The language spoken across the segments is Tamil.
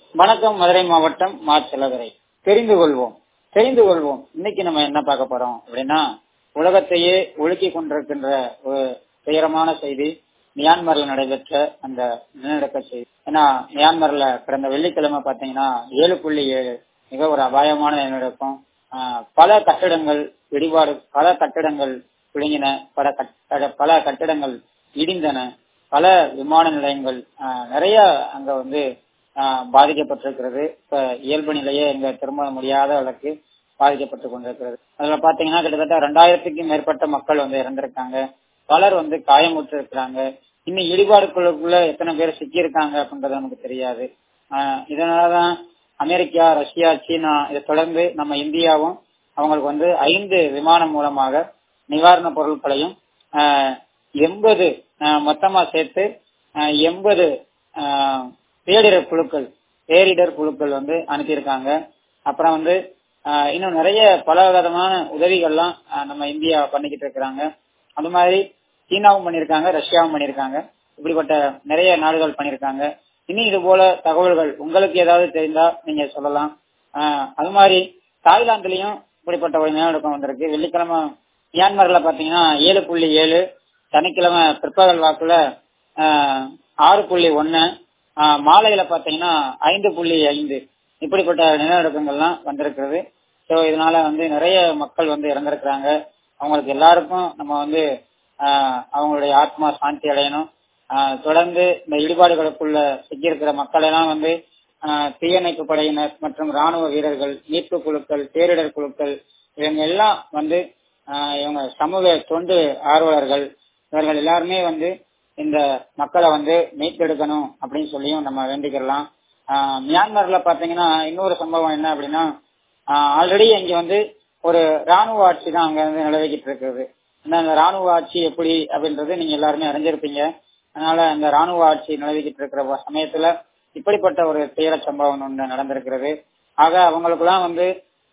வணக்கம் மதுரை மாவட்டம் மா செல்லதுரை தெரிந்து கொள்வோம் தெரிந்து கொள்வோம் இன்னைக்கு நம்ம என்ன பார்க்க போறோம் அப்படின்னா உலகத்தையே ஒழுக்கி கொண்டிருக்கின்ற ஒரு துயரமான செய்தி மியான்மர்ல நடைபெற்ற அந்த நிலநடுக்க செய்தி ஏன்னா மியான்மர்ல கடந்த வெள்ளிக்கிழமை பாத்தீங்கன்னா ஏழு புள்ளி ஏழு மிக ஒரு அபாயமான நிலநடுக்கம் ஆஹ் பல கட்டிடங்கள் இடிபாடு பல கட்டிடங்கள் குலுங்கின பல கட்ட- பல கட்டிடங்கள் இடிந்தன பல விமான நிலையங்கள் ஆஹ் நிறைய அங்க வந்து ஆஹ் பாதிக்கப்பட்டிருக்கிறது இப்ப இயல்பு நிலையே இங்க திரும்ப முடியாத அளவுக்கு பாதிக்கப்பட்டு கொண்டிருக்கிறது அதுல பாத்தீங்கன்னா கிட்டத்தட்ட ரெண்டாயிரத்துக்கும் மேற்பட்ட மக்கள் வந்து இறந்திருக்காங்க பலர் வந்து காயமுற்று இருக்கிறாங்க இன்னும் இடிபாடுகளுக்குள்ள எத்தனை பேர் சிக்கி இருக்காங்க அப்படின்றது நமக்கு தெரியாது ஆஹ் இதனாலதான் அமெரிக்கா ரஷ்யா சீனா இதை தொடர்ந்து நம்ம இந்தியாவும் அவங்களுக்கு வந்து ஐந்து விமானம் மூலமாக நிவாரண பொருட்களையும் ஆஹ் எண்பது ஆஹ் மொத்தமா சேர்த்து ஆஹ் எண்பது ஆஹ் பேரிடர் குழுக்கள் பேரிடர் குழுக்கள் வந்து அனுப்பியிருக்காங்க அப்புறம் வந்து ஆஹ் இன்னும் நிறைய பல விதமான உதவிகள்லாம் ஆஹ் நம்ம இந்தியா பண்ணிக்கிட்டு இருக்கிறாங்க அது மாதிரி சீனாவும் பண்ணியிருக்காங்க ரஷ்யாவும் பண்ணியிருக்காங்க இப்படிப்பட்ட நிறைய நாடுகள் பண்ணியிருக்காங்க இனி இது போல தகவல்கள் உங்களுக்கு ஏதாவது தெரிந்தா நீங்க சொல்லலாம் ஆஹ் அது மாதிரி தாய்லாந்துலயும் இப்படிப்பட்ட ஒரு நிலநடுக்கம் வந்திருக்கு வெள்ளிக்கிழமை மியான்மர்ல பாத்தீங்கன்னா ஏழு புள்ளி ஏழு சனிக்கிழமை பிற்பகல் வாக்குல ஆஹ் ஆறு புள்ளி ஒன்னு ஆஹ் மாலையில பாத்தீங்கன்னா ஐந்து புள்ளி ஐந்து இப்படிப்பட்ட நிலநடுக்கங்கள்லாம் வந்திருக்கிறது ஸோ இதனால வந்து நிறைய மக்கள் வந்து இறந்திருக்கிறாங்க அவங்களுக்கு எல்லாருக்கும் நம்ம வந்து ஆஹ் அவங்களுடைய ஆத்மா சாந்தி அடையணும் ஆஹ் தொடர்ந்து இந்த இடிபாடுகளுக்குள்ள சிக்கியிருக்கிற மக்கள் எல்லாம் வந்து ஆஹ் தீயணைப்பு படையினர் மற்றும் ராணுவ வீரர்கள் மீட்பு குழுக்கள் பேரிடர் குழுக்கள் இவங்க எல்லாம் வந்து ஆஹ் இவங்க சமூக தொண்டு ஆர்வலர்கள் இவர்கள் எல்லாருமே வந்து இந்த மக்களை வந்து மீட்டெடுக்கணும் அப்படின்னு சொல்லியும் நம்ம வேண்டிக்கலாம் ஆஹ் மியான்மர்ல பாத்தீங்கன்னா இன்னொரு சம்பவம் என்ன அப்படின்னா ஆல்ரெடி இங்க வந்து ஒரு ராணுவ ஆட்சி தான் அங்க வந்து நிலவிக்கிட்டு இருக்குது ஆனா அந்த ராணுவ ஆட்சி எப்படி அப்படின்றது நீங்க எல்லாருமே அறிஞ்சிருப்பீங்க அதனால அந்த ராணுவ ஆட்சி நிலவிக்கிட்டு இருக்கிற சமயத்துல இப்படிப்பட்ட ஒரு துயர சம்பவம் ஒன்று நடந்திருக்கிறது ஆக அவங்களுக்குலாம் வந்து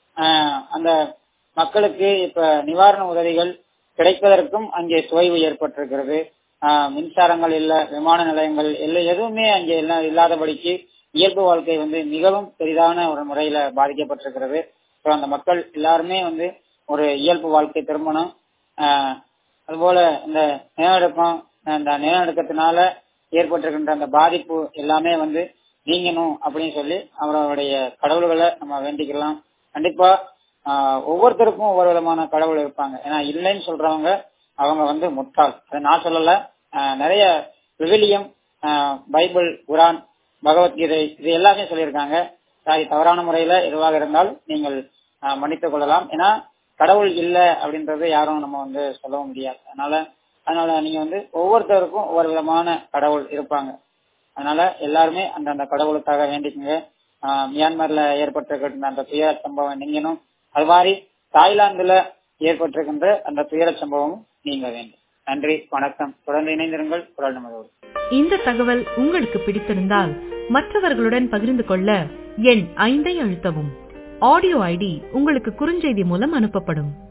ஆஹ் அந்த மக்களுக்கு இப்ப நிவாரண உதவிகள் கிடைப்பதற்கும் அங்கே தொய்வு ஏற்பட்டிருக்கிறது ஆஹ் மின்சாரங்கள் இல்ல விமான நிலையங்கள் இல்ல எதுவுமே அங்கே எல்லாம் இல்லாதபடிக்கு இயல்பு வாழ்க்கை வந்து மிகவும் பெரிதான ஒரு முறையில பாதிக்கப்பட்டிருக்கிறது ஸோ அந்த மக்கள் எல்லாருமே வந்து ஒரு இயல்பு வாழ்க்கை திரும்பணும் ஆஹ் அதுபோல இந்த நிலநடுக்கம் அந்த நிலநடுக்கத்தினால ஏற்பட்டிருக்கின்ற அந்த பாதிப்பு எல்லாமே வந்து நீங்கணும் அப்படின்னு சொல்லி அவருடைய கடவுள்களை நம்ம வேண்டிக்கலாம் கண்டிப்பா ஆஹ் ஒவ்வொருத்தருக்கும் ஒவ்வொரு விதமான கடவுள் இருப்பாங்க ஏன்னா இல்லைன்னு சொல்றவங்க அவங்க வந்து முட்டாள் அதை நான் சொல்லல ஆஹ் நிறைய விவிலியம் ஆஹ் பைபிள் குரான் பகவத்கீதை இது எல்லாமே சொல்லியிருக்காங்க சாரி தவறான முறையில எதுவாக இருந்தால் நீங்கள் ஆஹ் மன்னித்துக் கொள்ளலாம் ஏன்னா கடவுள் இல்ல அப்படின்றது யாரும் நம்ம வந்து சொல்லவும் முடியாது அதனால அதனால நீங்க வந்து ஒவ்வொருத்தருக்கும் ஒவ்வொரு விதமான கடவுள் இருப்பாங்க அதனால எல்லாருமே அந்த அந்த கடவுளுக்காக வேண்டிக்குங்க ஆஹ் மியான்மர்ல ஏற்பட்டிருக்கின்ற அந்த துயர சம்பவம் நீங்கணும் அது மாதிரி தாய்லாந்துல ஏற்பட்டிருக்கின்ற அந்த துயர சம்பவமும் நீங்க வேண்டும் நன்றி வணக்கம் தொடர்ந்து இணைந்திருங்கள் குரல் நமதோடு இந்த தகவல் உங்களுக்கு பிடித்திருந்தால் மற்றவர்களுடன் பகிர்ந்து கொள்ள எண் ஐந்தை அழுத்தவும் ஆடியோ ஐடி உங்களுக்கு குறுஞ்செய்தி மூலம் அனுப்பப்படும்